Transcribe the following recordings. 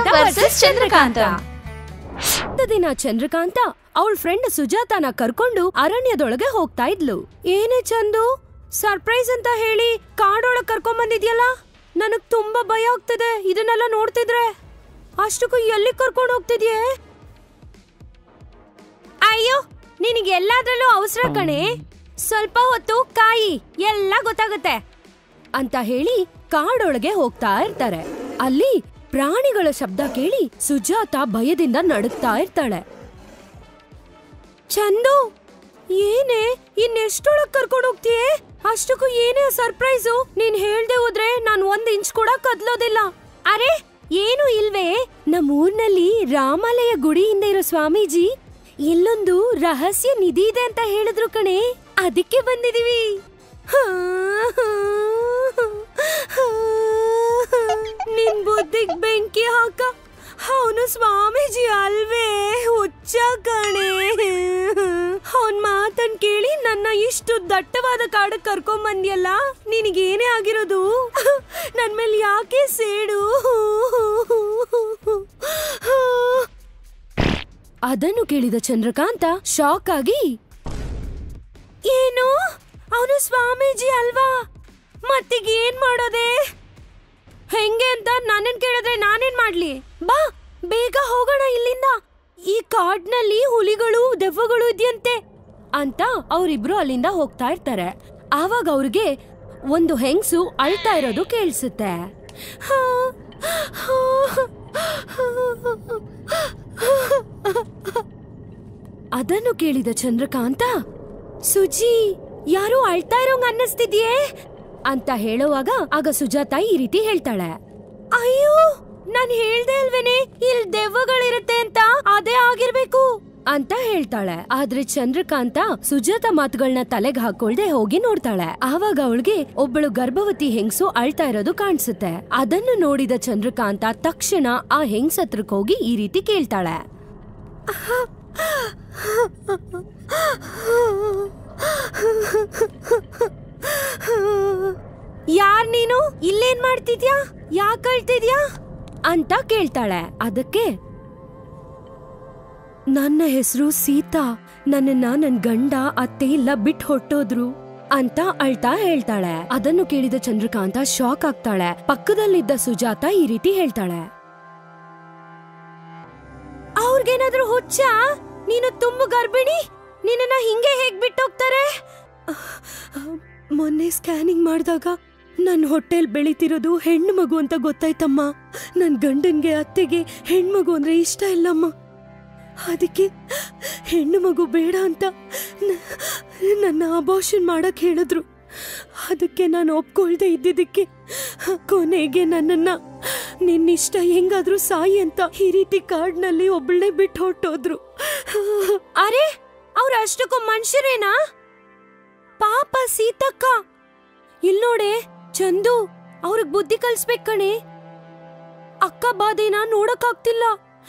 Versus Chandrakanta ಒಂದು ದಿನ ಚಂದ್ರಕಾಂತ ಅವಳ ಫ್ರೆಂಡ್ ಸುಜಾತನ ಕರ್ಕೊಂಡು ಅರಣ್ಯದೊಳಗೆ ಹೋಗ್ತಾ ಇದ್ಲು ಏನೇ ಚಂದು ಸರ್ಪ್ರೈಸ್ ಅಂತ ಹೇಳಿ ಕಾಡೊಳಗ್ ಕರ್ಕೊಂಡ್ ಬಂದಿದ್ಯಲ್ಲ ನನಗ್ ತುಂಬಾ ಭಯ ಆಗ್ತಿದೆ ಇದನ್ನೆಲ್ಲ ನೋಡ್ತಿದ್ರೆ ಅಷ್ಟಕ್ಕೂ ಎಲ್ಲಿ ಕರ್ಕೊಂಡು ಹೋಗ್ತಿದ್ಯೆ ಅಯ್ಯೋ ನಿನಗೆ ಎಲ್ಲಾದ್ರಲ್ಲೂ ಅವಸರ ಕಣೆ ಸ್ವಲ್ಪ ಹೊತ್ತು ಕಾಯಿ ಎಲ್ಲ ಗೊತ್ತಾಗುತ್ತೆ ಅಂತ ಹೇಳಿ ಕಾಡೊಳಗೆ ಹೋಗ್ತಾ ಇರ್ತಾರೆ ಅಲ್ಲಿ ಪ್ರಾಣಿಗಳ ಶಬ್ದ ಕೇಳಿ ಸುಜಾತ ಭಯದಿಂದ ನಡುಗ್ತಾ ಇರ್ತಾಳೆ ಚಂದು ಏನೇ ಇನ್ನೆಷ್ಟೊಳಗ್ ಕರ್ಕೊಂಡು ಹೋಗ್ತೀಯೇ ಅಷ್ಟಕ್ಕೂ ಏನೇ ಸರ್ಪ್ರೈಸು ನೀನ್ ಹೇಳ್ದೆ ಹೋದ್ರೆ ನಾನ್ ಒಂದ್ ಇಂಚ್ ಕೂಡ ಕದ್ಲೋದಿಲ್ಲ ಅರೆ ಏನು ಇಲ್ವೇ ನಮ್ಮೂರ್ನಲ್ಲಿ ರಾಮಾಲಯ ಗುಡಿ ಹಿಂದೆ ಇರೋ ಸ್ವಾಮೀಜಿ ಇಲ್ಲೊಂದು ರಹಸ್ಯ ನಿಧಿ ಇದೆ ಅಂತ ಹೇಳಿದ್ರು ಕಣೆ ಅದಕ್ಕೆ ಬಂದಿದೀವಿ ನಿನ್ ಬುದ್ಧಿಗ್ ಬೆಂಕಿ ಹಾಕ ಅವನು ಸ್ವಾಮೀಜಿ ಅಲ್ವೇ ಹುಚ್ಚ ಕಣೆ ಅವನ್ ಮಾತನ್ ಕೇಳಿ ನನ್ನ ಇಷ್ಟು ದಟ್ಟವಾದ ಕಾಡಕ್ ಕರ್ಕೊಂಡ್ ಬಂದ್ಯಲ್ಲ ನಿನಗೇನೇ ಆಗಿರೋದು ನನ್ ಮೇಲೆ ಯಾಕೆ ಸೇಡು ಅದನ್ನು ಕೇಳಿದ ಚಂದ್ರಕಾಂತ ಶಾಕ್ ಆಗಿ ಏನು ಅವನು ಸ್ವಾಮೀಜಿ ಅಲ್ವಾ ಮತ್ತೀಗ ಏನ್ ಮಾಡೋದೆ ಹೆಂಗೆ ಅಂತ ನನ್ನನ್ ಕೇಳಿದ್ರೆ ನಾನೇನ್ ಮಾಡ್ಲಿ ಬಾ ಬೇಗ ಹೋಗೋಣ ಇಲ್ಲಿಂದ ಈ ಕಾಡ್ನಲ್ಲಿ ಹುಲಿಗಳು ದೆವ್ವಗಳು ಇದೆಯಂತೆ ಅಂತ ಅವರಿಬ್ರು ಅಲ್ಲಿಂದ ಹೋಗ್ತಾ ಇರ್ತಾರೆ ಆವಾಗ ಅವ್ರಿಗೆ ಒಂದು ಹೆಂಗ್ಸು ಅಳ್ತಾ ಇರೋದು ಕೇಳಿಸುತ್ತೆ ಅದನ್ನು ಕೇಳಿದ ಚಂದ್ರಕಾಂತ ಸುಜಿ ಯಾರೋ ಅಳ್ತಾ ಇರೋಂಗ್ ಅನ್ನಿಸ್ತಿದ್ಯೇ ಅಂತ ಹೇಳುವಾಗ ಆಗ ಸುಜಾತ ಈ ರೀತಿ ಹೇಳ್ತಾಳೆ ಅಯ್ಯೋ ನಾನ್ ಹೇಳ್ದೆ ಅಲ್ವೇನೆ ಇಲ್ ದೆವ್ವಗಳಿರುತ್ತೆ ಅಂತ ಅದೇ ಆಗಿರ್ಬೇಕು ಅಂತ ಹೇಳ್ತಾಳೆ ಆದ್ರೆ ಚಂದ್ರಕಾಂತ ಸುಜಾತ ಮಾತುಗಳನ್ನ ತಲೆಗ್ ಹಾಕೊಳ್ದೆ ಹೋಗಿ ನೋಡ್ತಾಳೆ ಆವಾಗ ಅವಳಿಗೆ ಒಬ್ಬಳು ಗರ್ಭವತಿ ಹೆಂಗ್ಸು ಅಳ್ತಾ ಇರೋದು ಕಾಣಿಸುತ್ತೆ ಅದನ್ನು ನೋಡಿದ ಚಂದ್ರಕಾಂತ ತಕ್ಷಣ ಆ ಹೆಂಗ್ಸ್ ಹತ್ರಕ್ ಹೋಗಿ ಈ ರೀತಿ ಕೇಳ್ತಾಳೆ ಯಾರ್ ನೀನು ಇಲ್ಲೇನ್ ಮಾಡ್ತಿದ್ಯಾ ಯಾಕ್ ಅಳ್ತಿದ್ಯಾ ಅಂತ ಕೇಳ್ತಾಳೆ ಅದಕ್ಕೆ ನನ್ನ ಹೆಸರು ಸೀತಾ ನನ್ನನ್ನ ನನ್ ಗಂಡ ಅತ್ತೆ ಇಲ್ಲ ಬಿಟ್ ಹೊಟ್ಟೋದ್ರು ಅಂತ ಅಳ್ತಾ ಹೇಳ್ತಾಳೆ ಅದನ್ನು ಕೇಳಿದ ಚಂದ್ರಕಾಂತ ಶಾಕ್ ಆಗ್ತಾಳೆ ಪಕ್ಕದಲ್ಲಿದ್ದ ಸುಜಾತ ಈ ರೀತಿ ಹೇಳ್ತಾಳೆ ಅವ್ರಿಗೇನಾದ್ರೂ ಹುಚ್ಚ ನೀನು ತುಂಬು ಗರ್ಭಿಣಿ ನಿನ್ನ ಹಿಂಗೆ ಹೇಗ್ ಬಿಟ್ಟೋಗ್ತಾರೆ ಮೊನ್ನೆ ಸ್ಕ್ಯಾನಿಂಗ್ ಮಾಡಿದಾಗ ನನ್ನ ಹೊಟ್ಟೆಲ್ ಬೆಳಿತಿರೋದು ಹೆಣ್ಣು ಮಗು ಅಂತ ಗೊತ್ತಾಯ್ತಮ್ಮ ನನ್ ಗಂಡನ್ಗೆ ಅತ್ತೆಗೆ ಹೆಣ್ಮಗು ಅಂದ್ರೆ ಇಷ್ಟ ಇಲ್ಲಮ್ಮ ಅದಕ್ಕೆ ಹೆಣ್ಣು ಮಗು ಬೇಡ ಅಂತ ನ- ನನ್ನ ಅಬಾಷನ್ ಮಾಡಕ್ ಹೇಳಿದ್ರು ಅದಕ್ಕೆ ನಾನು ಒಪ್ಕೊಳ್ದೆ ಇದ್ದಿದ್ದಕ್ಕೆ ಕೊನೆಗೆ ನನ್ನನ್ನ ನಿನ್ನಿಷ್ಟ ಹೆಂಗಾದ್ರೂ ಸಾಯಿ ಅಂತ ಈ ರೀತಿ ಕಾಡ್ನಲ್ಲಿ ಒಬ್ಬಳನ್ನೇ ಬಿಟ್ಟು ಹೊಟ್ಟೋದ್ರು ಅರೆ ಅವ್ರ ಅಷ್ಟಕ್ಕೂ ಮನುಷ್ಯರೇನಾ ಪಾಪ ಸೀತಕ್ಕ ಇಲ್ ನೋಡೆ ಚಂದು ಅವ್ರಿಗ್ ಬುದ್ಧಿ ಕಲ್ಸ್ಬೇಕ್ ಕಣೆ ಅಕ್ಕ ಬಾಧೆನ ನೋಡಕ್ಕಾಗ್ತಿಲ್ಲ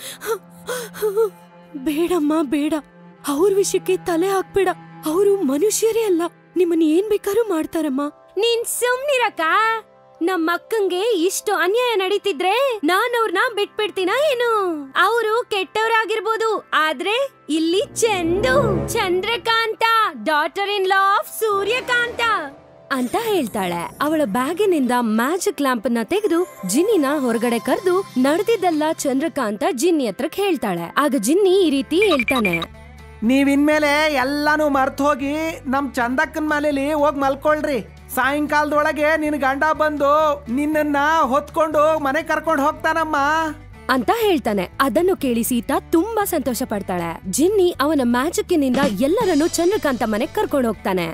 ಬೇಡಮ್ಮ ಬೇಡ ಅವ್ರ ವಿಷಯಕ್ಕೆ ತಲೆ ಹಾಕ್ಬೇಡ ಅವರು ಮನುಷ್ಯರೇ ಅಲ್ಲ ನಿಮ್ಮನ್ನ ಏನ್ ಬೇಕಾದ್ರೂ ಮಾಡ್ತಾರಮ್ಮ ನೀನ್ ಸುಮ್ನಿರಕ್ಕ ನಮ್ಮ ಅಕ್ಕಂಗೆ ಇಷ್ಟು ಅನ್ಯಾಯ ನಡೀತಿದ್ರೆ ನಾನ್ ಅವ್ರನ್ನ ಬಿಟ್ಬಿಡ್ತೀನ ಏನು ಅವರು ಕೆಟ್ಟವರಾಗಿರ್ಬೋದು ಆದ್ರೆ ಇಲ್ಲಿ Chandu Chandrakanta daughter in law of Suryakanta ಅಂತ ಹೇಳ್ತಾಳೆ ಅವಳ ಬ್ಯಾಗಿನಿಂದ ಮ್ಯಾಜಿಕ್ ಲ್ಯಾಂಪ್ ನ ತೆಗೆದು ಜಿನ್ನಿನ ಹೊರಗಡೆ ಕರೆದು ನಡೆದಿದ್ದಲ್ಲ ಚಂದ್ರಕಾಂತ ಜಿನ್ನಿ ಹತ್ರಕ್ ಹೇಳ್ತಾಳೆ ಆಗ ಜಿನ್ನಿ ಈ ರೀತಿ ಹೇಳ್ತಾನೆ ನೀವಿನ್ಮೇಲೆ ಎಲ್ಲಾನು ಮರ್ತು ಹೋಗಿ ನಮ್ ಚಂದಕ್ಕನ್ ಮನೇಲಿ ಹೋಗಿ ಮಲ್ಕೊಳ್ರಿ ಸಾಯಂಕಾಲದೊಳಗೆ ನಿನ್ ಗಂಡ ಬಂದು ನಿನ್ನನ್ನ ಹೊತ್ಕೊಂಡು ಮನೆ ಕರ್ಕೊಂಡು ಹೋಗ್ತಾನಮ್ಮ ಅಂತ ಹೇಳ್ತಾನೆ ಅದನ್ನು ಕೇಳಿ ಸೀತಾ ತುಂಬಾ ಸಂತೋಷ ಪಡ್ತಾಳೆ ಜಿನ್ನಿ ಅವನ ಮ್ಯಾಜಿಕ್ಕಿನಿಂದ ಎಲ್ಲರನ್ನು ಚಂದ್ರಕಾಂತ ಮನೆಗ್ ಕರ್ಕೊಂಡು ಹೋಗ್ತಾನೆ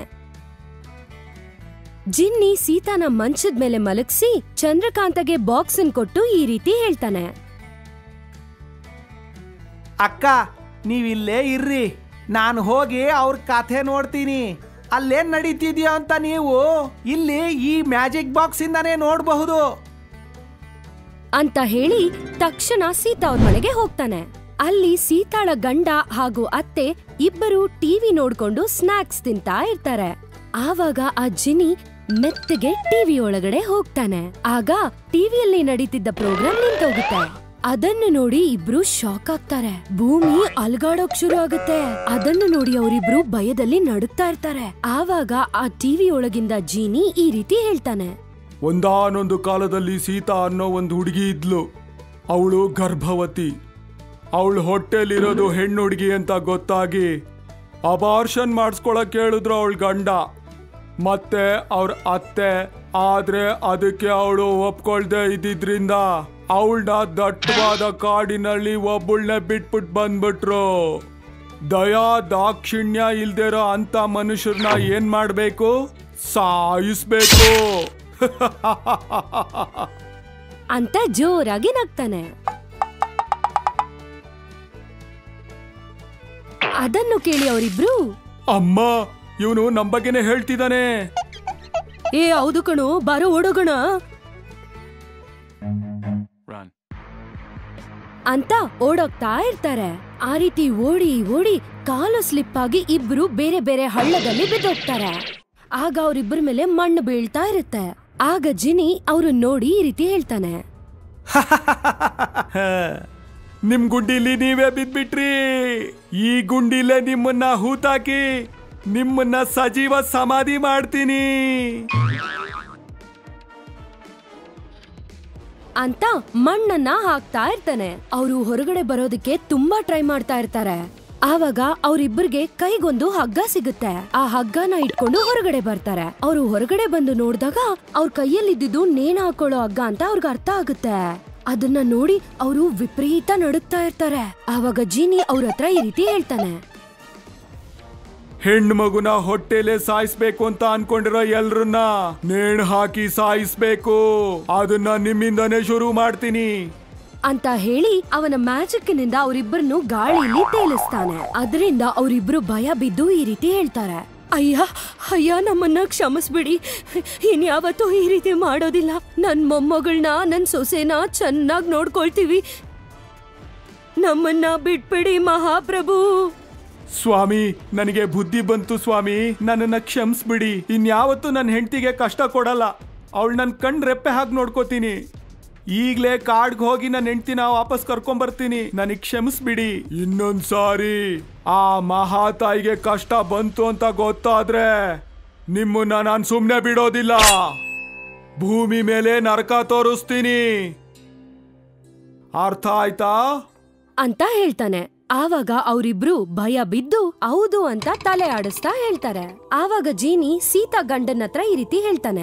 ಜಿನ್ನಿ ಸೀತಾನ ಮಂಚದ ಮೇಲೆ ಮಲಗಿಸಿ ಚಂದ್ರಕಾಂತಗೆ ಬಾಕ್ಸ್ ಕೊಟ್ಟು ಈ ರೀತಿ ಹೇಳ್ತಾನೆ ಅಕ್ಕ ನೀವಿಲ್ಲೇ ಇರ್ರಿ ನಾನು ಹೋಗಿ ಅವ್ರ ಕಥೆ ನೋಡ್ತೀನಿ ಅಲ್ಲೇನ್ ನಡೀತಿದ್ಯೋ ಅಂತ ನೀವು ಇಲ್ಲಿ ಈ ಮ್ಯಾಜಿಕ್ ಬಾಕ್ಸ್ ಇಂದಾನೇ ನೋಡಬಹುದು ಅಂತ ಹೇಳಿ ತಕ್ಷಣ ಸೀತಾ ಅವ್ರ ಮನೆಗೆ ಹೋಗ್ತಾನೆ ಅಲ್ಲಿ ಸೀತಾಳ ಗಂಡ ಹಾಗೂ ಅತ್ತೆ ಇಬ್ಬರು ಟಿವಿ ನೋಡ್ಕೊಂಡು ಸ್ನಾಕ್ಸ್ ತಿಂತಾ ಇರ್ತಾರೆ ಆವಾಗ ಆ ಜಿನಿ ಮೆತ್ತಗೆ ಟಿವಿ ಒಳಗಡೆ ಹೋಗ್ತಾನೆ ಆಗ ಟಿವಿಯಲ್ಲಿ ನಡೀತಿದ್ದ ಪ್ರೋಗ್ರಾಮ್ ನಿಂತೋಗುತ್ತೆ ಅದನ್ನು ನೋಡಿ ಇಬ್ರು ಶಾಕ್ ಆಗ್ತಾರೆ ಭೂಮಿ ಅಲ್ಗಾಡೋಕ್ ಶುರು ಆಗುತ್ತೆ ಅದನ್ನು ನೋಡಿ ಅವರಿಬ್ರು ಭಯದಲ್ಲಿ ನಡುಗ್ತಾ ಇರ್ತಾರೆ ಆವಾಗ ಆ ಟಿವಿ ಒಳಗಿಂದ ಜೀನಿ ಈ ರೀತಿ ಹೇಳ್ತಾನೆ ಒಂದಾನೊಂದು ಕಾಲದಲ್ಲಿ ಸೀತಾ ಅನ್ನೋ ಒಂದು ಹುಡುಗಿ ಇದ್ಲು ಅವಳು ಗರ್ಭವತಿ ಅವಳು ಹೊಟ್ಟೆಲಿರೋದು ಹೆಣ್ಣು ಹುಡುಗಿ ಅಂತ ಗೊತ್ತಾಗಿ ಅಬಾರ್ಷನ್ ಮಾಡಿಸ್ಕೊಳಕ್ ಹೇಳಿದ್ರು ಅವಳ ಗಂಡ ಮತ್ತೆ ಅವ್ರ ಅತ್ತೆ ಆದ್ರೆ ಅದಕ್ಕೆ ಅವಳು ಒಪ್ಕೊಳ್ದೆ ಇದ್ದಿದ್ರಿಂದ ಅವಳನ್ನ ದಟ್ಟವಾದ ಕಾಡಿನಲ್ಲಿ ಒಬ್ಬಳನ್ನೇ ಬಿಟ್ಬಿಟ್ ಬಂದ್ಬಿಟ್ರು ದಯಾ ದಾಕ್ಷಿಣ್ಯ ಇಲ್ದಿರೋ ಅಂತ ಮನುಷ್ಯರನ್ನ ಏನ್ ಮಾಡ್ಬೇಕು ಸಾಯಿಸ್ಬೇಕು ಅಂತ ಜೋರಾಗಿ ನಗ್ತಾನೆ ಅದನ್ನು ಕೇಳಿ ಅವರಿಬ್ರು ಅಮ್ಮ ಇವನು ನಮ್ ಬಗ್ಗೆನೇ ಹೇಳ್ತಿದ್ದಾನೆ ಏ ಹೌದು ಕಣೋ ಬಾರೋ ಓಡೋಗೋಣ ಅಂತ ಓಡೋಗ್ತಾ ಇರ್ತಾರೆ ಆ ರೀತಿ ಓಡಿ ಓಡಿ ಕಾಲು ಸ್ಲಿಪ್ ಆಗಿ ಇಬ್ರು ಬೇರೆ ಬೇರೆ ಹಳ್ಳದಲ್ಲಿ ಬಿದ್ದೋಗ್ತಾರೆ ಆಗ ಅವ್ರಿಬ್ಬರ ಮೇಲೆ ಮಣ್ಣು ಬೀಳ್ತಾ ಇರುತ್ತೆ ಆಗ ಜಿನಿ ಅವ್ರು ನೋಡಿ ಈ ರೀತಿ ಹೇಳ್ತಾನೆ ನಿಮ್ ಗುಂಡಿಲಿ ನೀವೇ ಬಿದ್ಬಿಟ್ರಿ ಈ ಗುಂಡಿಲೇ ನಿಮ್ಮನ್ನ ಹೂತಾಕಿ ನಿಮ್ಮನ್ನ ಸಜೀವ ಸಮಾಧಿ ಮಾಡ್ತೀನಿ ಅಂತ ಮಣ್ಣನ್ನ ಹಾಕ್ತಾ ಇರ್ತಾನೆ ಅವರು ಹೊರಗಡೆ ಬರೋದಕ್ಕೆ ತುಂಬಾ ಟ್ರೈ ಮಾಡ್ತಾ ಇರ್ತಾರೆ ಆವಾಗ ಅವ್ರಿಬ್ಬರಿಗೆ ಕೈಗೊಂದು ಹಗ್ಗ ಸಿಗುತ್ತೆ ಆ ಹಗ್ಗನ ಇಟ್ಕೊಂಡು ಹೊರಗಡೆ ಬರ್ತಾರೆ ಅವರು ಹೊರಗಡೆ ಬಂದು ನೋಡಿದಾಗ ಅವ್ರ ಕೈಯಲ್ಲಿದ್ದು ನೇಣ ಹಾಕೊಳ್ಳೋ ಹಗ್ಗ ಅಂತ ಅವ್ರಿಗೆ ಅರ್ಥ ಆಗುತ್ತೆ ಅದನ್ನ ನೋಡಿ ಅವರು ವಿಪರೀತ ನಡುಗ್ತಾ ಇರ್ತಾರೆ ಆವಾಗ ಜೀನಿ ಅವ್ರ ಹತ್ರ ಈ ರೀತಿ ಹೇಳ್ತಾನೆ ಹೆಣ್ಣು ಮಗುನ ಹೊಟ್ಟೆಲೆ ಸಾಯಿಸ್ಬೇಕು ಅಂತ ಅನ್ಕೊಂಡಿರೋ ಎಲ್ರನ್ನ ನೇಣು ಹಾಕಿ ಸಾಯಿಸ್ಬೇಕು ಅದನ್ನ ನಿಮ್ಮಿಂದನೇ ಶುರು ಮಾಡ್ತೀನಿ ಅಂತ ಹೇಳಿ ಅವನ ಮ್ಯಾಜಿಕ್ನಿಂದ ಅವರಿಬ್ಬರನ್ನು ಗಾಳಿಯಲ್ಲಿ ತೇಲಿಸ್ತಾನೆ ಅದರಿಂದ ಅವರಿಬ್ರು ಭಯ ಬಿದ್ದು ಈ ರೀತಿ ಹೇಳ್ತಾರೆ ಅಯ್ಯ ಅಯ್ಯ ನಮ್ಮನ್ನ ಕ್ಷಮಿಸ್ಬಿಡಿ ಇನ್ಯಾವತ್ತೂ ಈ ರೀತಿ ಮಾಡೋದಿಲ್ಲ ನನ್ ಮೊಮ್ಮಗಳನ್ನ ನನ್ ಸೊಸೆನ ಚೆನ್ನಾಗಿ ನೋಡ್ಕೊಳ್ತೀವಿ ನಮ್ಮನ್ನ ಬಿಟ್ಬಿಡಿ ಮಹಾಪ್ರಭು ಸ್ವಾಮಿ ನನಗೆ ಬುದ್ಧಿ ಬಂತು ಸ್ವಾಮಿ ನನ್ನನ್ನ ಕ್ಷಮಿಸ್ಬಿಡಿ ಇನ್ಯಾವತ್ತೂ ನನ್ನ ಹೆಂಡತಿಗೆ ಕಷ್ಟ ಕೊಡಲ್ಲ ಅವಳು ನನ್ನ ಕಣ್ ರೆಪ್ಪೆ ಹಾಕಿ ನೋಡ್ಕೋತೀನಿ ಈಗ್ಲೇ ಕಾಡ್ಗೆ ಹೋಗಿ ನನ್ನ ಹೆಂಡತಿನ ವಾಪಸ್ ಕರ್ಕೊಂಡ್ ಬರ್ತೀನಿ ನನಗೆ ಕ್ಷಮಿಸ್ಬಿಡಿ ಇನ್ನೊಂದ್ ಸಾರಿ ಆ ಮಹಾತಾಯಿಗೆ ಕಷ್ಟ ಬಂತು ಅಂತ ಗೊತ್ತಾದ್ರೆ ನಿಮ್ಮನ್ನ ನಾನು ಸುಮ್ಮನೆ ಬಿಡೋದಿಲ್ಲ ಭೂಮಿ ಮೇಲೆ ನರಕ ತೋರಿಸ್ತೀನಿ ಅರ್ಥ ಆಯ್ತಾ ಅಂತ ಹೇಳ್ತಾನೆ ಆವಾಗ ಅವರಿಬ್ರು ಭಯ ಬಿದ್ದು ಹೌದು ಅಂತ ತಲೆ ಆಡಿಸ್ತಾ ಹೇಳ್ತಾರೆ ಆವಾಗ ಜೀನಿ ಸೀತಾ ಗಂಡನ ಹತ್ರ ಈ ರೀತಿ ಹೇಳ್ತಾನೆ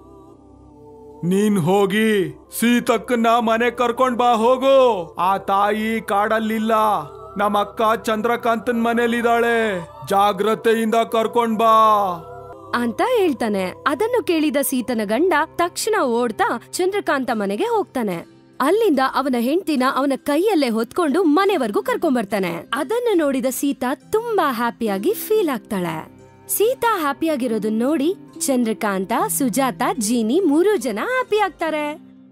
ನೀನ್ ಹೋಗಿ ಸೀತಕ್ಕನ್ನ ಮನೆ ಕರ್ಕೊಂಡ್ ಬಾ ಹೋಗು ಆ ತಾಯಿ ಕಾಡಲ್ಲಿಲ್ಲ ನಮ್ಮ ಅಕ್ಕ ಚಂದ್ರಕಾಂತನ್ ಮನೇಲಿದ್ದಾಳೆ ಜಾಗ್ರತೆಯಿಂದ ಕರ್ಕೊಂಡ್ ಬಾ ಅಂತ ಹೇಳ್ತಾನೆ ಅದನ್ನು ಕೇಳಿದ ಸೀತನ ಗಂಡ ತಕ್ಷಣ ಓಡ್ತಾ ಚಂದ್ರಕಾಂತ ಮನೆಗೆ ಹೋಗ್ತಾನೆ ಅಲ್ಲಿಂದ ಅವನ ಹೆಂಡ್ತಿನ ಅವನ ಕೈಯಲ್ಲೇ ಹೊತ್ಕೊಂಡು ಮನೆವರೆಗೂ ಕರ್ಕೊಂಬರ್ತಾನೆ ಅದನ್ನು ನೋಡಿದ ಸೀತಾ ತುಂಬಾ ಹ್ಯಾಪಿಯಾಗಿ ಫೀಲ್ ಆಗ್ತಾಳೆ ಸೀತಾ ಹ್ಯಾಪಿಯಾಗಿರೋದನ್ನ ನೋಡಿ ಚಂದ್ರಕಾಂತ ಸುಜಾತ ಜೀನಿ ಮೂರು ಜನ ಹ್ಯಾಪಿ ಆಗ್ತಾರೆ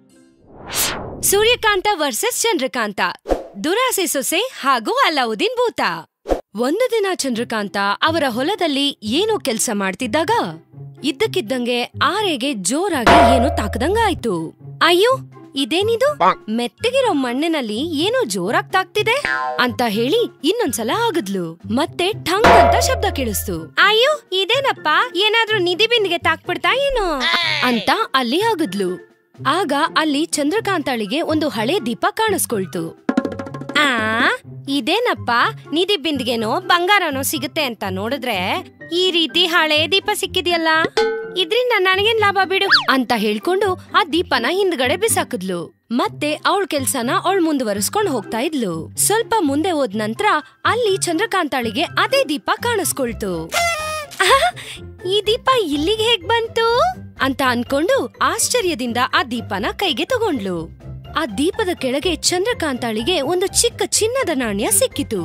ಸೂರ್ಯಕಾಂತ ವರ್ಸಸ್ ಚಂದ್ರಕಾಂತ ದುರಾಸೆ ಸೊಸೆ ಹಾಗೂ ಅಲಾವುದ್ದೀನ್ ಭೂತ ಒಂದು ದಿನ ಚಂದ್ರಕಾಂತ ಅವರ ಹೊಲದಲ್ಲಿ ಏನೋ ಕೆಲ್ಸ ಮಾಡ್ತಿದ್ದಾಗ ಇದ್ದಕ್ಕಿದ್ದಂಗೆ ಆರೆಗೆ ಜೋರಾಗಿ ಏನೋ ತಾಕದಂಗಾಯ್ತು ಅಯ್ಯೋ ಇದೇನಿದು ಮೆತ್ತಗಿರೋ ಮಣ್ಣಿನಲ್ಲಿ ಏನೋ ಜೋರಾಗ್ ತಾಕ್ತಿದೆ ಅಂತ ಹೇಳಿ ಇನ್ನೊಂದ್ಸಲ ಆಗದ್ಲು ಮತ್ತೆ ಠಂಗ್ ಅಂತ ಶಬ್ದ ಕೇಳಿಸ್ತು ಅಯ್ಯೋ ಇದೇನಪ್ಪ ಏನಾದ್ರೂ ನಿಧಿ ಬಿಂದಿಗೆ ತಾಕ್ಬಿಡ್ತಾ ಏನೋ ಅಂತ ಅಲ್ಲಿ ಆಗದ್ಲು ಆಗ ಅಲ್ಲಿ ಚಂದ್ರಕಾಂತಾಳಿಗೆ ಒಂದು ಹಳೆ ದೀಪ ಕಾಣಿಸ್ಕೊಳ್ತು ಆ ಇದೇನಪ್ಪ ನಿಧಿ ಬಿಂದಿಗೆನೋ ಬಂಗಾರನೋ ಸಿಗುತ್ತೆ ಅಂತ ನೋಡಿದ್ರೆ ಈ ರೀತಿ ಹಳೆ ದೀಪ ಸಿಕ್ಕಿದ್ಯಲ್ಲ ಇದ್ರಿಂದ ನನಗೇನ್ ಲಾಭ ಬಿಡು ಅಂತ ಹೇಳ್ಕೊಂಡು ಆ ದೀಪನ ಹಿಂದ್ಗಡೆ ಬಿಸಾಕಿದ್ಲು ಮತ್ತೆ ಅವಳ ಕೆಲ್ಸನ ಅವಳು ಮುಂದುವರಿಸ್ಕೊಂಡು ಹೋಗ್ತಾ ಇದ್ಲು ಸ್ವಲ್ಪ ಮುಂದೆ ಹೋದ್ ನಂತರ ಅಲ್ಲಿ ಚಂದ್ರಕಾಂತಾಳಿಗೆ ಅದೇ ದೀಪ ಕಾಣಿಸ್ಕೊಳ್ತು ಆಹ್, ಈ ದೀಪ ಇಲ್ಲಿಗೆ ಹೇಗ್ ಬಂತು ಅಂತ ಅನ್ಕೊಂಡು ಆಶ್ಚರ್ಯದಿಂದ ಆ ದೀಪನ ಕೈಗೆ ತಗೊಂಡ್ಲು ಆ ದೀಪದ ಕೆಳಗೆ ಚಂದ್ರಕಾಂತಾಳಿಗೆ ಒಂದು ಚಿಕ್ಕ ಚಿನ್ನದ ನಾಣ್ಯ ಸಿಕ್ಕಿತು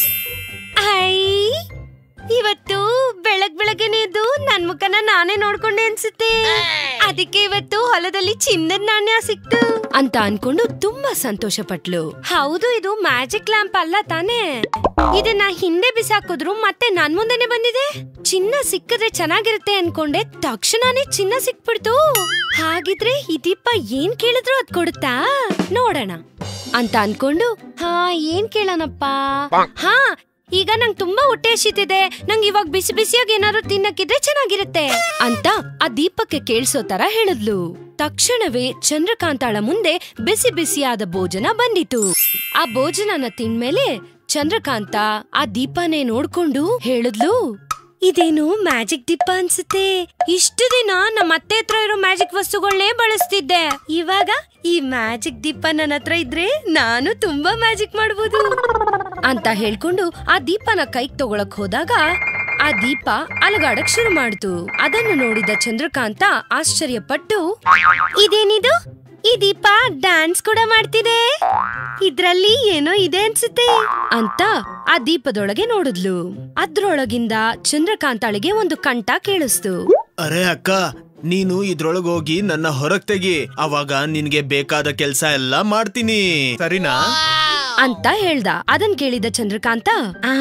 ಐ ಇವತ್ತು ಬೆಳಗ್ ಬೆಳಗ್ಗೆನೆ ಎದ್ದು ನನ್ ಮುಖನ ನಾನೇ ನೋಡ್ಕೊಂಡೆ ಅನ್ಸುತ್ತೆ ಅದಕ್ಕೆ ಇವತ್ತು ಹೊಲದಲ್ಲಿ ಚಿನ್ನದ ನಾಣ್ಯ ಸಿಕ್ತು ಅಂತ ಅನ್ಕೊಂಡು ತುಂಬಾ ಸಂತೋಷ ಪಟ್ಲು ಹೌದು ಇದು ಮ್ಯಾಜಿಕ್ ಲ್ಯಾಂಪ್ ಅಲ್ಲ ತಾನೇ ಇದನ್ನ ಹಿಂದೆ ಬಿಸಾಕಿದ್ರು ಮತ್ತೆ ನನ್ ಮುಂದೆನೆ ಬಂದಿದೆ ಚಿನ್ನ ಸಿಕ್ಕಿದ್ರೆ ಚೆನ್ನಾಗಿರುತ್ತೆ ಅನ್ಕೊಂಡೆ ತಕ್ಷಣನೇ ಚಿನ್ನ ಸಿಕ್ಬಿಡ್ತು ಹಾಗಿದ್ರೆ ಈ ದೀಪ ಏನ್ ಕೇಳಿದ್ರು ಅದ್ ಕೊಡುತ್ತಾ ನೋಡೋಣ ಅಂತ ಅನ್ಕೊಂಡು ಹಾ ಏನ್ ಕೇಳೋಣಪ್ಪ ಹಾ ಈಗ ನಂಗ್ ತುಂಬಾ ಹೊಟ್ಟೆ ಹಸಿತಿದೆ ನಂಗ್ ಇವಾಗ ಬಿಸಿ ಬಿಸಿಯಾಗಿ ಏನಾದ್ರು ತಿನ್ನಕ್ಕಿದ್ರೆ ಚೆನ್ನಾಗಿರುತ್ತೆ ಅಂತ ಆ ದೀಪಕ್ಕೆ ಕೇಳಿಸೋ ತರ ಹೇಳಿದ್ಲು ತಕ್ಷಣವೇ ಚಂದ್ರಕಾಂತಾಳ ಮುಂದೆ ಬಿಸಿ ಬಿಸಿಯಾದ ಭೋಜನ ಬಂದಿತು ಆ ಭೋಜನನ ತಿಂದ್ಮೇಲೆ ಚಂದ್ರಕಾಂತ ಆ ದೀಪನೇ ನೋಡ್ಕೊಂಡು ಹೇಳಿದ್ಲು ಇದೇನು ಮ್ಯಾಜಿಕ್ ದೀಪ ಅನ್ಸುತ್ತೆ ಇಷ್ಟು ದಿನ ನಮ್ಮ ಅತ್ತೆ ಹತ್ರ ಇರೋ ಮ್ಯಾಜಿಕ್ ವಸ್ತುಗಳನ್ನೇ ಬಳಸ್ತಿದ್ದೆ ಇವಾಗ ಈ ಮ್ಯಾಜಿಕ್ ದೀಪ ನನ್ನ ಹತ್ರ ಇದ್ರೆ ನಾನು ತುಂಬಾ ಮ್ಯಾಜಿಕ್ ಮಾಡ್ಬೋದು ಅಂತ ಹೇಳ್ಕೊಂಡು ಆ ದೀಪನ ಕೈಗ್ ತಗೊಳಕ್ ಹೋದಾಗ ಆ ದೀಪ ಅಲಗಾಡಕ್ ಶುರು ಮಾಡ್ತು ಅದನ್ನು ನೋಡಿದ ಚಂದ್ರಕಾಂತ ಆಶ್ಚರ್ಯಪಟ್ಟು ಇದೇನಿದು ಈ ದೀಪ ಡ್ಯಾನ್ಸ್ ಕೂಡ ಮಾಡ್ತಿದೆ ಇದ್ರಲ್ಲಿ ಏನೋ ಇದೆ ಅನ್ಸುತ್ತೆ ಅಂತ ಆ ದೀಪದೊಳಗೆ ನೋಡಿದ್ಲು ಅದ್ರೊಳಗಿಂದ ಚಂದ್ರಕಾಂತಾಳಿಗೆ ಒಂದು ಕಂಠ ಕೇಳಿಸ್ತು ಅರೆ ಅಕ್ಕ ನೀನು ಇದ್ರೊಳಗ್ ಹೋಗಿ ನನ್ನ ಹೊರಗ್ ತೆಗಿ ಅವಾಗ ನಿನ್ಗೆ ಬೇಕಾದ ಕೆಲ್ಸ ಎಲ್ಲ ಮಾಡ್ತೀನಿ ಸರಿನಾ ಅಂತ ಹೇಳ್ದ ಅದನ್ ಕೇಳಿದ ಚಂದ್ರಕಾಂತ ಆ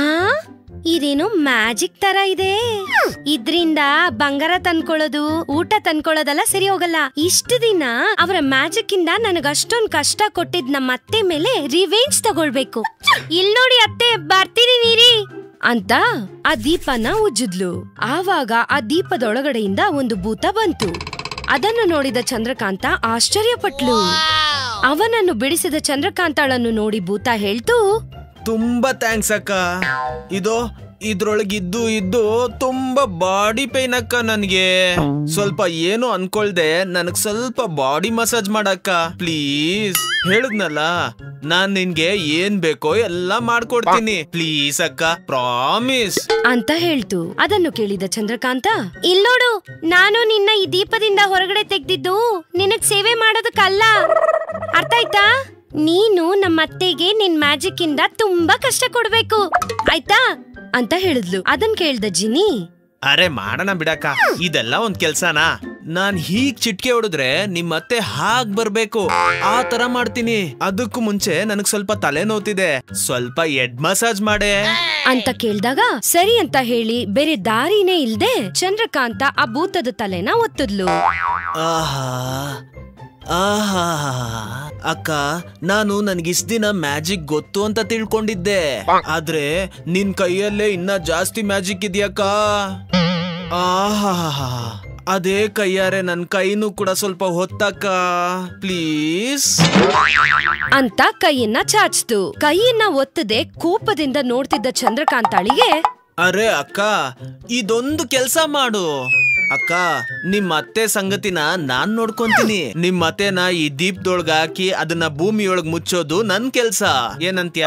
ಇದೇನು ಮ್ಯಾಜಿಕ್ ತರ ಇದೆ ಇದ್ರಿಂದ ಬಂಗಾರ ತಂದ್ಕೊಳ್ಳೋದು ಊಟ ತಂದ್ಕೊಳ್ಳೋದೆಲ್ಲ ಸರಿ ಹೋಗಲ್ಲ ಇಷ್ಟು ದಿನ ಅವರ ಮ್ಯಾಜಿಕ್ ಇಂದ ನನಗ ಅಷ್ಟೊಂದ್ ಕಷ್ಟ ಕೊಟ್ಟಿದ್ ನಮ್ಮ ಅತ್ತೆ ಮೇಲೆ ರಿವೆಂಜ್ ತಗೊಳ್ಬೇಕು ಇಲ್ ನೋಡಿ ಅತ್ತೆ ಬರ್ತೀನಿ ನೀರಿ ಅಂತ ಆ ದೀಪನ ಉಜ್ಜಿದ್ಲು ಆವಾಗ ಆ ದೀಪದೊಳಗಡೆಯಿಂದ ಒಂದು ಭೂತ ಬಂತು ಅದನ್ನು ನೋಡಿದ ಚಂದ್ರಕಾಂತ ಆಶ್ಚರ್ಯಪಟ್ಲು ಅವನನ್ನು ಬಿಡಿಸಿದ ಚಂದ್ರಕಾಂತಾಳನ್ನು ನೋಡಿ ಭೂತ ಹೇಳ್ತು ತುಂಬಾ ಥ್ಯಾಂಕ್ಸ್ ಅಕ್ಕ ಇದು ಇದ್ರೊಳಗ್ ಇದ್ದು ಇದ್ದು ತುಂಬಾ ಬಾಡಿ ಪೈನ್ ಅಕ್ಕ ನನ್ಗೆ ಸ್ವಲ್ಪ ಏನು ಅನ್ಕೊಳ್ದೆ ನನಗ್ ಸ್ವಲ್ಪ ಬಾಡಿ ಮಸಾಜ್ ಮಾಡಕ್ಕ ಪ್ಲೀಸ್ ಹೇಳಿದ್ನಲ್ಲ ನಾನ್ ನಿನ್ಗೆ ಏನ್ ಬೇಕೋ ಎಲ್ಲ ಮಾಡ್ಕೊಡ್ತೀನಿ ಪ್ಲೀಸ್ ಅಕ್ಕ ಪ್ರಾಮಿಸ್ ಅಂತ ಹೇಳ್ತು ಅದನ್ನು ಕೇಳಿದ ಚಂದ್ರಕಾಂತ ಇಲ್ಲೋಡು ನಾನು ನಿನ್ನ ಈ ದೀಪದಿಂದ ಹೊರಗಡೆ ತೆಗ್ದಿದ್ದು ನಿನಗ್ ಸೇವೆ ಮಾಡೋದಕ್ಕಲ್ಲ ಅರ್ಥ ಆಯ್ತಾ ನೀನು ನಮ್ಮ ಅತ್ತೆಗೆ ನಿನ್ ಮ್ಯಾಜಿಕ್ ಇಂದ ತುಂಬಾ ಕಷ್ಟ ಕೊಡ್ಬೇಕು ಆಯ್ತಾ ಅಂತ ಹೇಳಿದ್ಲು ಅದನ್ ಕೇಳ್ದ ಜಿನಿ ಅರೆ ಮಾಡೋಣ ಬಿಡಕ್ಕ ಇದೆಲ್ಲ ಒಂದ್ ಕೆಲ್ಸನಾ ನಾನ್ ಹೀಗ್ ಚಿಟ್ಕೆ ಹೊಡೆದ್ರೆ ನಿಮ್ಮತ್ತೆ ಹಾಗ್ ಬರ್ಬೇಕು ಆ ತರ ಮಾಡ್ತೀನಿ ಅದಕ್ಕೂ ಮುಂಚೆ ನನಗ್ ಸ್ವಲ್ಪ ತಲೆ ನೋವ್ತಿದೆ ಸ್ವಲ್ಪ ಎಡ್ ಮಸಾಜ್ ಮಾಡೆ ಅಂತ ಕೇಳ್ದಾಗ ಸರಿ ಅಂತ ಹೇಳಿ ಬೇರೆ ದಾರಿನೇ ಇಲ್ದೆ ಚಂದ್ರಕಾಂತ ಆ ಭೂತದ ತಲೆನ ಒತ್ತದ್ಲು ಆಹಾ ಆಹಾ ಅಕ್ಕ ನಾನು ನನ್ಗಿಸ್ ದಿನ ಮ್ಯಾಜಿಕ್ ಗೊತ್ತು ಅಂತ ತಿಳ್ಕೊಂಡಿದ್ದೆ ಆದ್ರೆ ನಿನ್ ಕೈಯಲ್ಲೇ ಇನ್ನ ಜಾಸ್ತಿ ಮ್ಯಾಜಿಕ್ ಇದೆಯಕ್ಕ ಆಹಾ ಅದೇ ಕೈಯಾರೆ ನನ್ ಕೈನೂ ಕೂಡ ಸ್ವಲ್ಪ ಹೊತ್ತಕ್ಕ ಪ್ಲೀಸ್ ಅಂತ ಕೈಯನ್ನ ಚಾಚ್ತು ಕೈಯನ್ನ ಒತ್ತದೆ ಕೋಪದಿಂದ ನೋಡ್ತಿದ್ದ ಚಂದ್ರಕಾಂತಾಳಿಗೆ ಅರೆ ಅಕ್ಕ ಇದೊಂದು ಕೆಲ್ಸ ಮಾಡು ಅಕ್ಕ ನಿಮ್ ಅತ್ತೆ ಸಂಗತಿನ ನಾನ್ ನೋಡ್ಕೊಂತೀನಿ ನಿಮ್ ಅತ್ತೆನ ಈ ದೀಪದೊಳಗ ಹಾಕಿ ಅದನ್ನ ಭೂಮಿಯೊಳಗ್ ಮುಚ್ಚೋದು ನನ್ ಕೆಲ್ಸ ಏನಂತ್ಯ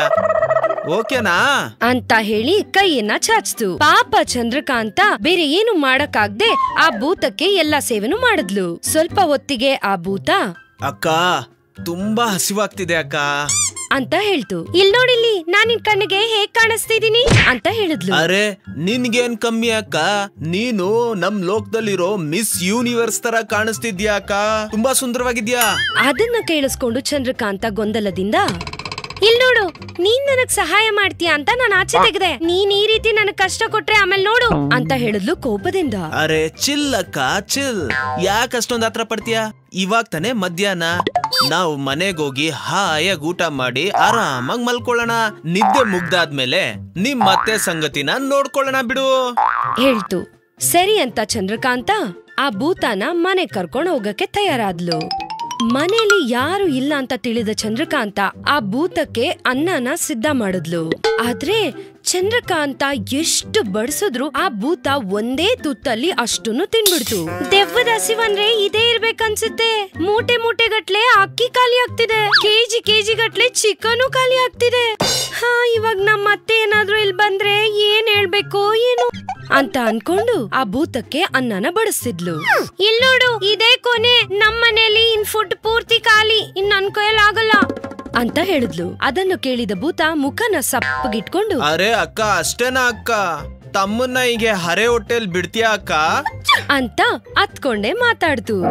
ಓಕೆನಾ ಅಂತ ಹೇಳಿ ಕೈಯನ್ನ ಚಾಚ್ತು ಪಾಪ ಚಂದ್ರಕಾಂತ ಬೇರೆ ಏನು ಮಾಡಕ್ಕಾಗ್ದೆ ಆ ಭೂತಕ್ಕೆ ಎಲ್ಲಾ ಸೇವೆನೂ ಮಾಡಿದ್ಲು ಸ್ವಲ್ಪ ಹೊತ್ತಿಗೆ ಆ ಭೂತ ಅಕ್ಕ ತುಂಬಾ ಹಸಿವಾಗ್ತಿದೆ ಅಕ್ಕ ಅಂತ ಹೇಳ್ತು ಇಲ್ ನೋಡಿಲ್ಲಿ ನಾನ್ ನಿನ್ ಕಣ್ಣಿಗೆ ಹೇಗ್ ಕಾಣಿಸ್ತಿದೀನಿ ಅಂತ ಹೇಳಿದ್ಲು ಅರೆ ನಿನ್ಗೇನ್ ಕಮ್ಮಿ ಅಕ್ಕ ನೀನು ನಮ್ ಲೋಕದಲ್ಲಿರೋ ಮಿಸ್ ಯೂನಿವರ್ಸ್ ತರ ಕಾಣಿಸ್ತಿದ್ಯಾ ಅಕ್ಕ ತುಂಬಾ ಸುಂದರವಾಗಿದ್ಯಾ ಅದನ್ನ ಕೇಳಿಸ್ಕೊಂಡು ಚಂದ್ರಕಾಂತ ಗೊಂದಲದಿಂದ ಇಲ್ ನೋಡು ನೀನ್ ನನಗ್ ಸಹಾಯ ಮಾಡ್ತೀಯ ಅಂತ ನಾನ್ ಆಚೆ ತೆಗ್ದೆ ನೀನ್ ಈ ರೀತಿ ನನಗ್ ಕಷ್ಟ ಕೊಟ್ರೆ ಆಮೇಲೆ ನೋಡು ಅಂತ ಹೇಳಿದ್ಲು ಕೋಪದಿಂದ ಅರೆ ಚಿಲ್ ಅಕ್ಕ ಚಿಲ್ ಯಾಕೆ ಅಷ್ಟೊಂದ್ ಹತ್ರ ಪಡ್ತೀಯ ಇವಾಗ ತಾನೇ ಮಧ್ಯಾಹ್ನ ನಾವು ಮನೆಗೋಗಿ ಹಾಯಾಗಿ ಊಟ ಮಾಡಿ ಆರಾಮಾಗಿ ಮಲ್ಕೊಳ್ಳೋಣ ನಿದ್ದೆ ಮುಗ್ದಾದ್ಮೇಲೆ ನಿಮ್ ಮತ್ತೆ ಸಂಗತಿನ ನೋಡ್ಕೊಳ್ಳೋಣ ಬಿಡು ಹೇಳ್ತು ಸರಿ ಅಂತ ಚಂದ್ರಕಾಂತ ಆ ಭೂತಾನ ಮನೆ ಕರ್ಕೊಂಡು ಹೋಗಕ್ಕೆ ತಯಾರಾದ್ಲು ಮನೆಯಲ್ಲಿ ಯಾರು ಇಲ್ಲ ಅಂತ ತಿಳಿದ ಚಂದ್ರಕಾಂತ ಆ ಭೂತಕ್ಕೆ ಅನ್ನನ ಸಿದ್ಧ ಮಾಡಿದ್ಲು ಆದ್ರೆ ಚಂದ್ರಕಾಂತ ಎಷ್ಟು ಬಡಿಸಿದ್ರು ಆ ಭೂತ ಒಂದೇ ತುತ್ತಲ್ಲಿ ಅಷ್ಟನ್ನು ತಿನ್ಬಿಡ್ತು ದೆವ್ವದ ಹಸಿವಂದ್ರೆ ಇದೇ ಇರ್ಬೇಕನ್ಸುತ್ತೆ ಮೂಟೆ ಮೂಟೆ ಗಟ್ಲೆ ಅಕ್ಕಿ ಖಾಲಿ ಆಗ್ತಿದೆ ಕೆಜಿ ಕೆಜಿ ಗಟ್ಲೆ ಚಿಕನು ಖಾಲಿ ಆಗ್ತಿದೆ ಹಾ ಇವಾಗ ನಮ್ಮ ಅತ್ತೆ ಏನಾದ್ರೂ ಇಲ್ಲಿ ಬಂದ್ರೆ ಏನ್ ಹೇಳ್ಬೇಕು ಏನು ಅಂತ ಅನ್ಕೊಂಡು ಆ ಭೂತಕ್ಕೆ ಅನ್ನನ ಬಡಿಸ್ತಿದ್ಲು ಇಲ್ ನೋಡು ಇದೇ ಕೊನೆ ನಮ್ಮನೇಲಿ ಇನ್ ಫುಡ್ ಪೂರ್ತಿ ಖಾಲಿ ಇನ್ ನನ್ ಕೈಯಲ್ಲಿ ಆಗಲ್ಲ ಅಂತ ಹೇಳಿದ್ಲು ಅದನ್ನು ಕೇಳಿದ ಭೂತ ಮುಖನ ಸಪ್ಪಗಿಟ್ಕೊಂಡು ಅರೆ ಅಕ್ಕ ಅಷ್ಟೇನಾ ಅಕ್ಕ ತಮ್ಮನ್ನ ಹೀಗೆ ಹರೆ ಹೊಟ್ಟೆಲ್ ಬಿಡ್ತೀಯಾ ಅಕ್ಕ ಅಂತ ಅತ್ಕೊಂಡೆ ಮಾತಾಡ್ತು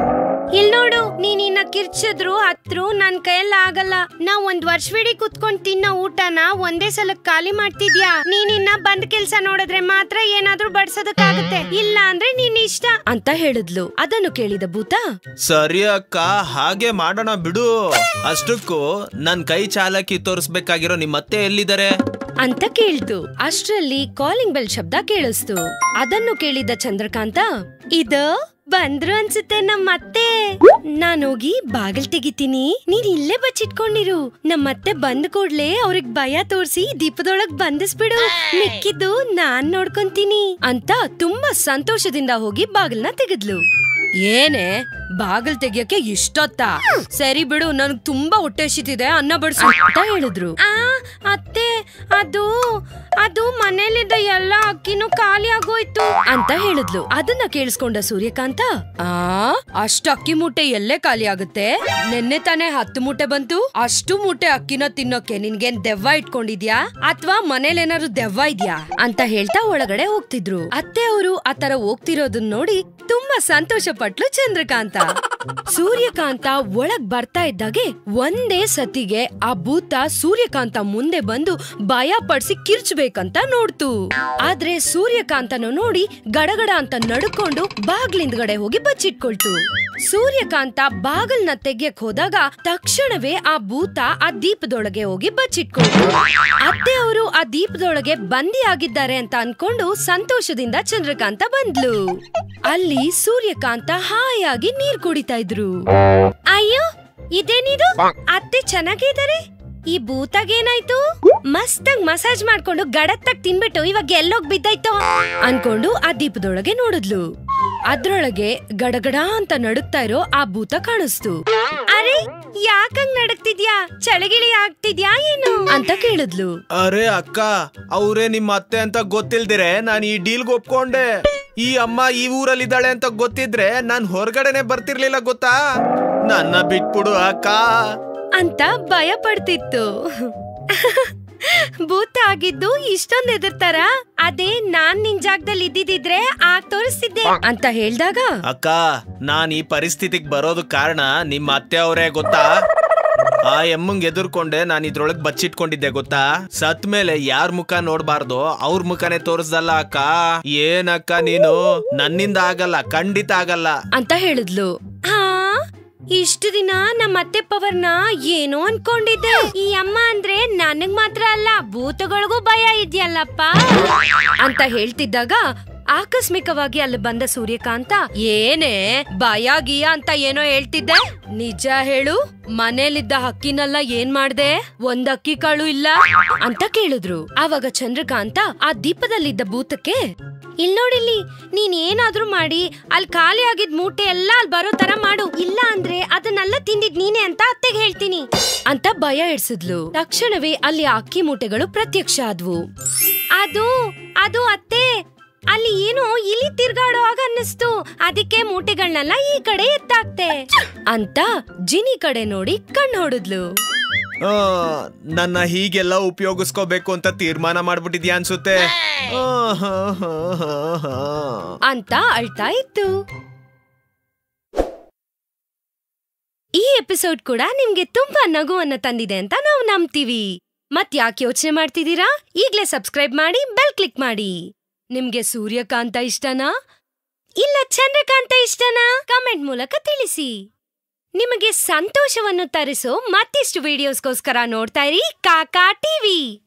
ಇಲ್ ನೋಡು ನೀನ್ ಇನ್ನ ಕಿರ್ಚಿದ್ರು ಹತ್ರು ನನ್ ಕೈಯಲ್ಲಿ ಆಗಲ್ಲ ನಾವ್ ಒಂದ್ ವರ್ಷವಿಡೀ ಕುತ್ಕೊಂಡ್ ತಿನ್ನೋ ಊಟನ ಒಂದೇ ಸಲ ಖಾಲಿ ಮಾಡ್ತಿದ್ಯಾ ನೀನ್ ಇನ್ನ ಬಂದ್ ಕೆಲ್ಸ ನೋಡಿದ್ರೆ ಮಾತ್ರ ಏನಾದ್ರೂ ಬಡ್ಸೋದಕ್ಕಾಗುತ್ತೆ ಇಲ್ಲ ಅಂದ್ರೆ ನೀನ್ ಇಷ್ಟ ಅಂತ ಹೇಳಿದ್ಲು ಅದನ್ನು ಕೇಳಿದ ಭೂತ ಸರಿ ಅಕ್ಕ ಹಾಗೆ ಮಾಡೋಣ ಬಿಡು ಅಷ್ಟಕ್ಕೂ ನನ್ ಕೈ ಚಾಲಕಿ ತೋರಿಸ್ಬೇಕಾಗಿರೋ ನಿಮ್ ಅತ್ತೆ ಎಲ್ಲಿದ್ದಾರೆ ಅಂತ ಕೇಳ್ತು ಅಷ್ಟ್ರಲ್ಲಿ ಕಾಲಿಂಗ್ ಬೆಲ್ ಶಬ್ದ ಕೇಳಿಸ್ತು ಅದನ್ನು ಕೇಳಿದ ಚಂದ್ರಕಾಂತ ಇದು ಬಂದ್ರು ಅನ್ಸುತ್ತೆ ನಮ್ಮತ್ತೆ ನಾನೋಗಿ ಬಾಗಿಲ್ ತೆಗಿತೀನಿ ನೀನ್ ಇಲ್ಲೇ ಬಚ್ಚಿಟ್ಕೊಂಡಿರು ನಮ್ಮತ್ತೆ ಬಂದ್ ಕೂಡ್ಲೆ ಅವ್ರಿಗ್ ಭಯ ತೋರ್ಸಿ ದೀಪದೊಳಗ್ ಬಂದಿಸ್ಬಿಡು ಮಿಕ್ಕಿದ್ದು ನಾನ್ ನೋಡ್ಕೊಂತೀನಿ ಅಂತ ತುಂಬಾ ಸಂತೋಷದಿಂದ ಹೋಗಿ ಬಾಗಿಲ್ನ ತೆಗೆದ್ಲು ಏನೇ ಬಾಗಿಲ್ ತೆಗಿಯಕ್ಕೆ ಇಷ್ಟೊತ್ತಾ ಸರಿ ಬಿಡು ನನ್ಗ್ ತುಂಬಾ ಹೊಟ್ಟೆ ಹಸಿತಿದೆ ಅನ್ನ ಬಡ್ಸು ಅಂತ ಹೇಳಿದ್ರು ಆ ಅತ್ತೆ ಅದು ಅದು ಮನೇಲಿದ್ದ ಎಲ್ಲ ಅಕ್ಕಿನೂ ಖಾಲಿ ಆಗೋಯ್ತು ಅಂತ ಹೇಳಿದ್ಲು ಅದನ್ನ ಕೇಳಿಸ್ಕೊಂಡ ಸೂರ್ಯಕಾಂತ ಆ ಅಷ್ಟು ಅಕ್ಕಿ ಮೂಟೆ ಎಲ್ಲೇ ಖಾಲಿ ಆಗುತ್ತೆ ನಿನ್ನೆ ತಾನೇ ಹತ್ತು ಮೂಟೆ ಬಂತು ಅಷ್ಟು ಮೂಟೆ ಅಕ್ಕಿನ ತಿನ್ನೋಕೆ ನಿನ್ಗೇನ್ ದೆವ್ವ ಇಟ್ಕೊಂಡಿದ್ಯಾ ಅಥವಾ ಮನೇಲೇನಾದ್ರು ದೆವ್ವ ಇದ್ಯಾ ಅಂತ ಹೇಳ್ತಾ ಒಳಗಡೆ ಹೋಗ್ತಿದ್ರು ಅತ್ತೆ ಅವರು ಆತರ ಹೋಗ್ತಿರೋದನ್ನ ನೋಡಿ ತುಂಬಾ ಸಂತೋಷ ಪಟ್ಲು ಚಂದ್ರಕಾಂತ ಸೂರ್ಯಕಾಂತ ಒಳಗ್ ಬರ್ತಾ ಇದ್ದಾಗೆ ಒಂದೇ ಸತಿಗೆ ಆ ಭೂತ ಸೂರ್ಯಕಾಂತ ಮುಂದೆ ಬಂದು ಭಯ ಪಡಿಸಿ ಕಿರ್ಚ್ಬೇಕಂತ ನೋಡ್ತು ಆದ್ರೆ ಸೂರ್ಯಕಾಂತನ ನೋಡಿ ಗಡಗಡ ಅಂತ ನಡ್ಕೊಂಡು ಬಾಗ್ಲಿಂದ್ಗಡೆ ಹೋಗಿ ಬಚ್ಚಿಟ್ಕೊಳ್ತು ಸೂರ್ಯಕಾಂತ ಬಾಗಲ್ನ ತೆಗ್ಯಕ್ ಹೋದಾಗ ತಕ್ಷಣವೇ ಆ ಭೂತ ಆ ದೀಪದೊಳಗೆ ಹೋಗಿ ಬಚ್ಚಿಟ್ಕೊಳ್ತು ಅತ್ತೆ ಅವರು ಆ ದೀಪದೊಳಗೆ ಬಂದಿ ಆಗಿದ್ದಾರೆ ಅಂತ ಅನ್ಕೊಂಡು ಸಂತೋಷದಿಂದ ಚಂದ್ರಕಾಂತ ಬಂದ್ಲು ಅಲ್ಲಿ ಸೂರ್ಯಕಾಂತ ಹಾಯಾಗಿ ನೀರ್ ಕುಡಿತಾ ಇದ್ರು ಅಯ್ಯೋ ಇದೇನಿದು ಅತ್ತೆ ಚೆನ್ನಾಗಿದ್ದಾರೆ ಈ ಭೂತಾಗೇನಾಯ್ತು ಮಸ್ತಾಗ್ ಮಸಾಜ್ ಮಾಡ್ಕೊಂಡು ಗಡತ್ತಾಗ್ ತಿನ್ಬಿಟ್ಟು ಇವಾಗ ಎಲ್ಲೋಗ್ ಬಿದ್ದಾಯ್ತು ಅನ್ಕೊಂಡು ಆ ದೀಪದೊಳಗೆ ನೋಡಿದ್ಲು ಅದ್ರೊಳಗೆ ಗಡಗಡ ಅಂತ ನಡುಗ್ತಾ ಇರೋ ಆ ಭೂತ ಕಾಣಿಸ್ತು ಅರೆ ಯಾಕಂಗ್ ನಡಕ್ತಿದ್ಯಾ ಚಳಿಗಿಳಿ ಆಗ್ತಿದ್ಯಾ ಏನು ಅಂತ ಕೇಳಿದ್ಲು ಅರೆ ಅಕ್ಕ ಅವರೇ ನಿಮ್ಮ ಅತ್ತೆ ಅಂತ ಗೊತ್ತಿಲ್ದಿರೆ ನಾನು ಈ ಡೀಲ್ಗೆ ಒಪ್ಕೊಂಡೆ ಈ ಅಮ್ಮ ಈ ಊರಲ್ಲಿದ್ದಾಳೆ ಅಂತ ಗೊತ್ತಿದ್ರೆ ನಾನ್ ಹೊರಗಡೆನೆ ಬರ್ತಿರ್ಲಿಲ್ಲ ಗೊತ್ತಾ ನನ್ನ ಬಿಟ್ಬಿಡು ಅಕ್ಕ ಅಂತ ಭಯ ಪಡ್ತಿತ್ತು ಭೂತ ಆಗಿದ್ದು ಇಷ್ಟೊಂದ್ ಎದುರ್ತಾರ ಅದೇ ನಾನ್ ನಿನ್ ಜಾಗದಲ್ಲಿ ಇದ್ದಿದ್ರೆ ಆಗ್ ತೋರಿಸ್ತಿದ್ದೆ ಅಂತ ಹೇಳ್ದಾಗ ಅಕ್ಕ ನಾನ್ ಈ ಪರಿಸ್ಥಿತಿಗ್ ಬರೋದು ಕಾರಣ ನಿಮ್ಮ ಅತ್ತೆ ಅವರೇ ಗೊತ್ತಾ ಆ ಎಮ್ಮಂಗ್ ಎದುರ್ಕೊಂಡೆ ನಾನ್ ಇದ್ರೊಳಗ್ ಬಚ್ಚಿಟ್ಕೊಂಡಿದ್ದೆ ಗೊತ್ತಾ ಸತ್ ಮೇಲೆ ಯಾರ್ ಮುಖ ನೋಡ್ಬಾರ್ದು ಅವ್ರ ಮುಖನೇ ತೋರಿಸ್ದಲ್ಲ ಅಕ್ಕ ಏನಕ್ಕ ನೀನು ನನ್ನಿಂದ ಆಗಲ್ಲ ಖಂಡಿತ ಆಗಲ್ಲ ಅಂತ ಹೇಳಿದ್ಲು ಹಾ ಇಷ್ಟು ದಿನ ನಮ್ಮ ಅತ್ತೆ ಪವರ್ನ ಏನೋ ಅನ್ಕೊಂಡಿದ್ದೆ ಈ ಅಮ್ಮ ಅಂದ್ರೆ ನನಗ್ ಮಾತ್ರ ಅಲ್ಲ ಭೂತಗಳಿಗೂ ಭಯ ಇದೆಯಲ್ಲಪ್ಪ ಅಂತ ಹೇಳ್ತಿದ್ದಾಗ ಆಕಸ್ಮಿಕವಾಗಿ ಅಲ್ಲಿ ಬಂದ ಸೂರ್ಯಕಾಂತ ಏನೇ ಭಯ ಗಿಯ ಅಂತ ಏನೋ ಹೇಳ್ತಿದ್ದೆ ನಿಜ ಹೇಳು ಮನೇಲಿದ್ದ ಹಕ್ಕಿನೆಲ್ಲ ಏನ್ ಮಾಡ್ದೆ ಒಂದ್ ಅಕ್ಕಿ ಕಾಳು ಇಲ್ಲ ಅಂತ ಕೇಳಿದ್ರು ಆವಾಗ ಚಂದ್ರಕಾಂತ ಆ ದೀಪದಲ್ಲಿದ್ದ ಭೂತಕ್ಕೆ ಇಲ್ ನೋಡಿಲ್ಲಿ ನೀನ್ ಏನಾದ್ರೂ ಮಾಡಿ ಅಲ್ಲಿ ಖಾಲಿ ಆಗಿದ್ ಮೂಟೆ ಎಲ್ಲ ಅಲ್ಲಿ ಬರೋ ತರ ಮಾಡು ಇಲ್ಲ ಅಂದ್ರೆ ಅದನ್ನೆಲ್ಲ ತಿಂದಿದ್ ನೀನೆ ಅಂತ ಅತ್ತೆಗೆ ಹೇಳ್ತೀನಿ ಅಂತ ಭಯ ಇಡ್ಸಿದ್ಲು ತಕ್ಷಣವೇ ಅಲ್ಲಿ ಆ ಅಕ್ಕಿ ಮೂಟೆಗಳು ಪ್ರತ್ಯಕ್ಷ ಆದ್ವು ಅದು ಅದು ಅತ್ತೆ ಅಲ್ಲಿ ಏನೋ ಇಲಿ ತಿರ್ಗಾಡೋ ಆಗ ಅನ್ನಿಸ್ತು ಅದಕ್ಕೆ ಮೂಟೆಗಳನ್ನೆಲ್ಲ ಈ ಕಡೆ ಎತ್ತಾಕ್ತೆ ಅಂತ ಜಿನಿ ಕಡೆ ನೋಡಿ ಕಣ್ಣು ಹೊಡೆದ್ಲು ಆ, ನನ್ನ ಹೀಗೆಲ್ಲ ಉಪಯೋಗಿಸ್ಕೋಬೇಕು ಅಂತ ತೀರ್ಮಾನ ಮಾಡ್ಬಿಟ್ಟಿದ್ಯಾ ಅನ್ಸುತ್ತೆ ಆ, ಹಾ, ಹಾ, ಹಾ, ಹಾ. ಅಂತ ಅಳ್ತಾ ಇತ್ತು ಈ ಎಪಿಸೋಡ್ ಕೂಡ ನಿಮ್ಗೆ ತುಂಬಾ ನಗುವನ್ನ ತಂದಿದೆ ಅಂತ ನಾವು ನಂಬ್ತೀವಿ ಮತ್ ಯಾಕೆ ಯೋಚನೆ ಮಾಡ್ತಿದ್ದೀರಾ ಈಗ್ಲೇ ಸಬ್ಸ್ಕ್ರೈಬ್ ಮಾಡಿ ಬೆಲ್ ಕ್ಲಿಕ್ ಮಾಡಿ ನಿಮ್ಗೆ ಸೂರ್ಯಕಾಂತ ಇಷ್ಟನಾ ಇಲ್ಲ ಚಂದ್ರಕಾಂತ ಇಷ್ಟನಾ ಕಮೆಂಟ್ ಮೂಲಕ ತಿಳಿಸಿ ನಿಮಗೆ ಸಂತೋಷವನ್ನು ತರಿಸೋ ಮತ್ತಿಷ್ಟು ವಿಡಿಯೋಸ್ಗೋಸ್ಕರ ನೋಡ್ತಾ ಇರಿ ಕಾಕಾ ಟಿವಿ